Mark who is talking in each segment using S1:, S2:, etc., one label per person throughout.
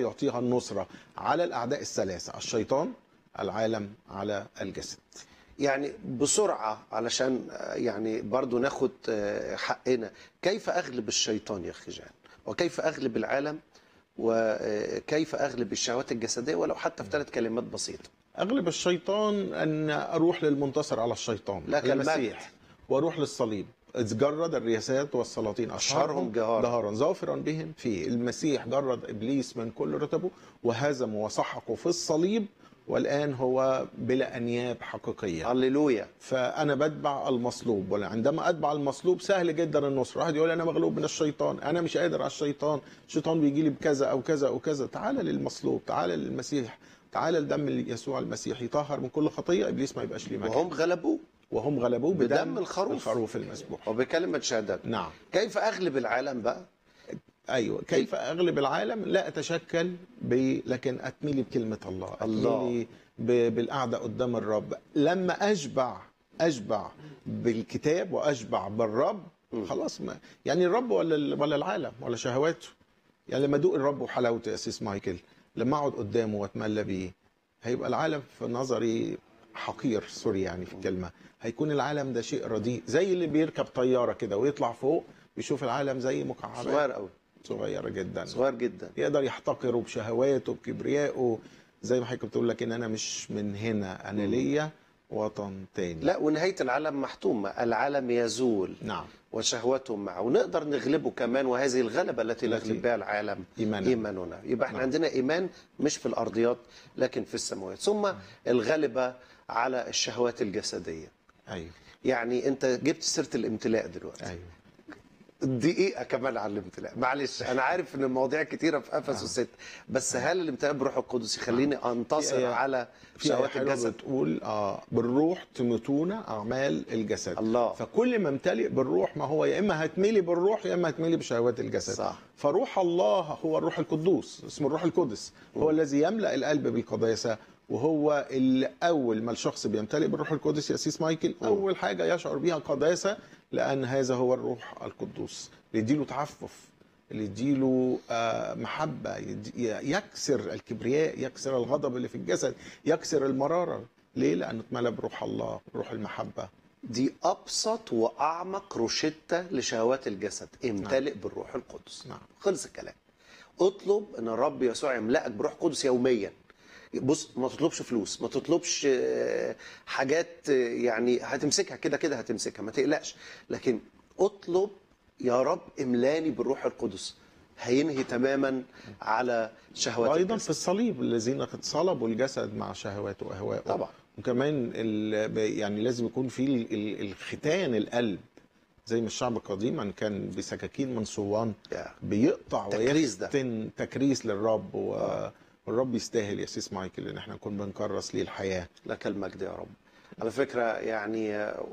S1: يعطيها النصرة على الأعداء الثلاثة الشيطان العالم على الجسد
S2: يعني بسرعة علشان آه، يعني برضو ناخد آه، حقنا كيف أغلب الشيطان يا أخي جان وكيف أغلب العالم وكيف أغلب الشهوات الجسدية ولو حتى في ثلاث كلمات بسيطة
S1: أغلب الشيطان أن أروح للمنتصر على الشيطان
S2: لك المجد.
S1: المسيح وأروح للصليب إذ جرد الرياسات والسلاطين
S2: أشهرهم جهارا.
S1: جهارا ظافرا بهم فيه المسيح جرد إبليس من كل رتبه وهزمه وسحقه في الصليب والآن هو بلا أنياب حقيقية
S2: هللويا
S1: فانا بتبع المصلوب وعندما اتبع المصلوب سهل جدا النصر واحد يقول انا مغلوب من الشيطان انا مش قادر على الشيطان الشيطان بيجي لي بكذا او كذا او كذا تعال للمصلوب تعال للمسيح تعال لدم يسوع المسيح يطهر من كل خطيه ابليس ما يبقاش ليه مكان
S2: وهم غلبوه
S1: وهم غلبوه بدم,
S2: بدم الخروف.
S1: الخروف المذبوح
S2: وبكلمة شهادات
S1: نعم
S2: كيف أغلب العالم بقى
S1: ايوه كيف اغلب العالم لا اتشكل ب... لكن اتميلي بكلمه الله
S2: الله.
S1: اتميلي ب... بالقعده قدام الرب لما اشبع اشبع بالكتاب واشبع بالرب خلاص ما يعني الرب ولا ال- ولا العالم ولا شهواته يعني لما ادوق الرب وحلاوته يا سيس مايكل لما اقعد قدامه واتملى بيه هيبقى العالم في نظري حقير سوري يعني في الكلمه هيكون العالم ده شيء رديء زي اللي بيركب طياره كده ويطلع فوق بيشوف العالم زي مكعبات
S2: صغير قوي
S1: صغيره جدا
S2: صغير جدا
S1: يقدر يحتقره بشهواته بكبريائه زي ما حضرتك بتقول لك ان انا مش من هنا انا ليا وطن تاني
S2: لا ونهاية العالم محتومة العالم يزول
S1: نعم
S2: وشهوته معه ونقدر نغلبه كمان وهذه الغلبة التي
S1: التي
S2: نغلب بها العالم
S1: إيمانا.
S2: إيماننا يبقى احنا
S1: نعم.
S2: عندنا إيمان مش في الأرضيات لكن في السماوات ثم الغلبة على الشهوات الجسدية
S1: ايوه
S2: يعني انت جبت سيرة الامتلاء دقيقة
S1: ايوه
S2: دقيقة كمان على الامتلاء معلش أنا عارف إن المواضيع كتيرة في أفسس ست بس هل الامتلاء بروح القدس يخليني أنتصر
S1: في آية-
S2: على
S1: في آية
S2: شهوات
S1: حلوة
S2: الجسد
S1: بتقول اه بالروح تموتون اعمال الجسد
S2: الله.
S1: فكل ما امتلئ بالروح ما هو يا اما هتميلي بالروح يا اما هتميلي بشهوات الجسد
S2: صح.
S1: فروح الله هو الروح القدوس اسمه الروح القدس هو الذي يملا القلب بالقداسه وهو اللي اول ما الشخص بيمتلئ بالروح القدس يا سيس مايكل اول حاجه يشعر بيها قداسه لان هذا هو الروح القدوس اللي يديله تعفف اللي يديله آه، محبه يدي- يكسر الكبرياء يكسر الغضب اللي في الجسد يكسر المراره ليه لانه اتملى بروح الله روح المحبه
S2: دي أبسط وأعمق روشتة لشهوات الجسد امتلئ بالروح القدس
S1: نعم.
S2: خلص الكلام اطلب ان الرب يسوع يملأك بروح قدس يوميا بص ما تطلبش فلوس ما تطلبش آه، حاجات آه، يعني هتمسكها كده كده هتمسكها ما تقلقش لكن اطلب يا رب املاني بالروح القدس هينهي تماما على شهوات
S1: وايضا
S2: الجسد
S1: في الصليب الذين قد صلبوا الجسد مع شهواته واهوائه
S2: طبعا.
S1: وكمان ال- يعني لازم يكون في ال- ال- الختان القلب زي ما الشعب قديما كان بسكاكين من صوان
S2: يا.
S1: بيقطع
S2: تكريس ده.
S1: ويختن تكريس للرب و- والرب يستاهل يا سيس مايكل ان احنا نكون بنكرس ليه الحياه
S2: لك المجد يا رب على فكرة يعني آه،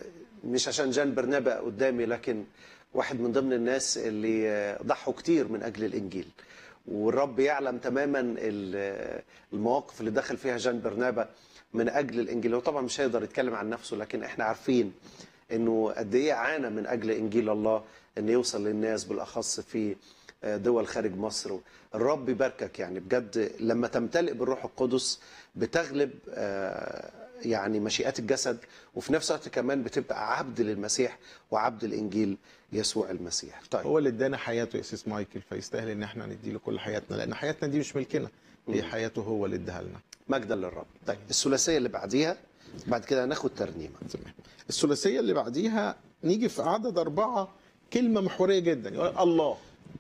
S2: مش عشان جان برنابا قدامي لكن واحد من ضمن الناس اللي آه، ضحوا كتير من أجل الإنجيل والرب يعلم تماما ال- المواقف اللي دخل فيها جان برنابا من أجل الإنجيل هو طبعا مش هيقدر يتكلم عن نفسه لكن احنا عارفين انه قد ايه عانى من اجل انجيل الله ان يوصل للناس بالاخص في دول خارج مصر الرب يباركك يعني بجد لما تمتلئ بالروح القدس بتغلب آه، يعني مشيئات الجسد وفي نفس الوقت كمان بتبقى عبد للمسيح وعبد الانجيل يسوع المسيح طيب
S1: هو اللي ادانا حياته يا سيس مايكل فيستاهل ان احنا نديله كل حياتنا لان حياتنا دي مش ملكنا هي حياته هو اللي اداها لنا
S2: مجدا للرب طيب الثلاثيه اللي بعديها بعد كده هناخد ترنيمه
S1: تمام الثلاثيه اللي بعديها نيجي في عدد اربعه كلمه محوريه جدا يقول الله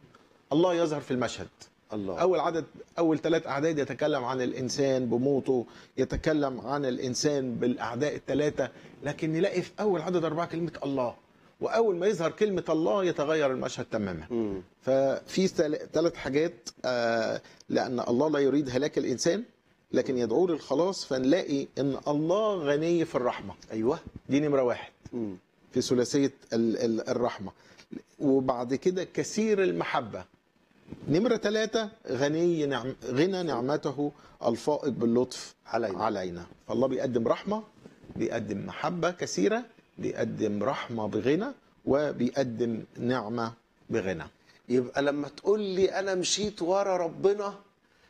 S1: الله يظهر في المشهد
S2: الله
S1: اول عدد اول ثلاث اعداد يتكلم عن الانسان بموته يتكلم عن الانسان بالاعداء الثلاثه لكن نلاقي في اول عدد اربعه كلمه الله واول ما يظهر كلمه الله يتغير المشهد تماما
S2: مم.
S1: ففي ثلاث حاجات آه، لان الله لا يريد هلاك الانسان لكن يدعوه للخلاص فنلاقي ان الله غني في الرحمه
S2: ايوه
S1: دي نمره واحد
S2: مم.
S1: في ثلاثيه ال- ال- الرحمه وبعد كده كثير المحبه نمره ثلاثه غني نعم غنى نعمته الفائق باللطف
S2: علينا.
S1: علينا فالله بيقدم رحمه بيقدم محبه كثيره بيقدم رحمه بغنى وبيقدم نعمه بغنى
S2: يبقى لما تقول لي انا مشيت ورا ربنا